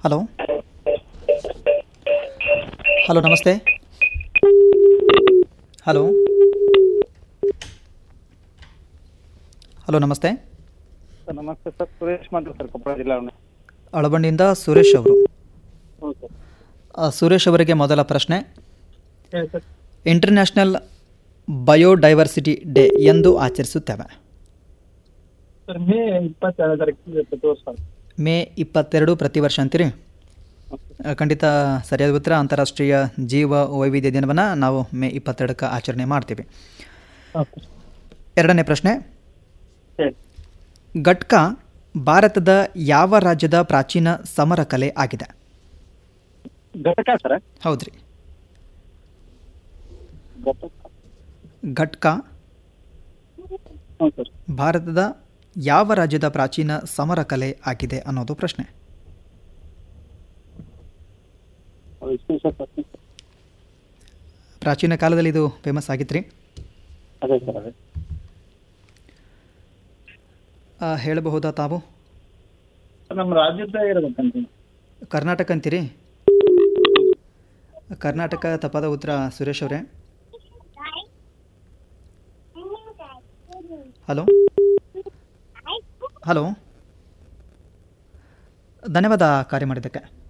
Hello hello ನಮಸ್ತೆ hello hello ನಮಸ್ತೆ sir ನಮಸ್ತೆ ಸರ್ ಸುರೇಶ್ ಮಾತ್ರ ಸರ್ ಕೊಪ್ಪಳ ಜಿಲ್ಲಾ ಅಳಬಂಡಿಯಿಂದ ಸುರೇಶ್ ಅವರು ಹ್ಞೂ ಸರ್ ಆ, ಸುರೇಶ್ ಅವರಿಗೆ ಮೊದಲ ಪ್ರಶ್ನೆ ಹೇಳಿ ಸರ್ ಇಂಟರ್ನ್ಯಾಷನಲ್ ಬಯೋಡೈವರ್ಸಿಟಿ ಡೇ ಎಂದು ಆಚರಿಸುತ್ತೇವೆ ಸರ್ ಮೇ ಇಪ್ಪತ್ತೆರಡು ತಾರೀಕು ಪ್ರತಿ ವರ್ಷ ಮೇ ಇಪ್ಪತ್ತೆರಡು ಪ್ರತಿ ವರ್ಷ ಅಂತೀರಿ ಆ, ಖಂಡಿತ ಸರಿಯಾದ ಉತ್ತರ ಅಂತಾರಾಷ್ಟ್ರೀಯ ಜೀವ ವೈವಿಧ್ಯ ದಿನವನ್ನು ನಾವು ಮೇ ಇಪ್ಪತ್ತೆರಡಕ್ಕೆ ಆಚರಣೆ ಮಾಡ್ತೀವಿ ಹಾಂ ಸರ್ ಎರಡನೇ ಪ್ರಶ್ನೆ ಹೇಳಿ ಗಟ್ಕಾ ಭಾರತದ ಯಾವ ರಾಜ್ಯದ ಪ್ರಾಚೀನ ಸಮರ ಕಲೆ ಆಗಿದೆ ಘಟಕ ಸರ್ ಹೌದ್ರಿ ಘಟಕ ಘಟ್ಕಾ ಹ್ಞೂ ಸರ್ ಭಾರತದ ಯಾವ ರಾಜ್ಯದ ಪ್ರಾಚೀನ ಸಮರ ಕಲೆ ಆಗಿದೆ ಅನ್ನೋದು ಪ್ರಶ್ನೆ ಎಷ್ಟು ಸರ್ ಪ್ರಶ್ನೆ? ಪ್ರಾಚೀನ ಕಾಲದಲ್ಲಿ ಇದು ಫೇಮಸ್ ಆಗಿತ್ರಿ ಅದೇ ಸರ್ ಅದೇ ಆ, ಹೇಳಬಹುದಾ ತಾವು ಸರ್ ನಮ್ಮ ರಾಜ್ಯದ ಇರಬೇಕಂತ ಕರ್ನಾಟಕ ಅಂತೀರಿ ಕರ್ನಾಟಕ ತಪ್ಪಾದ ಉತ್ತರ ಸುರೇಶ್ ಅವರೇ ಹಲೋ ಹಲೋ ಧನ್ಯವಾದ ಕಾರ್ಯ ಮಾಡಿದ್ದಕ್ಕೆ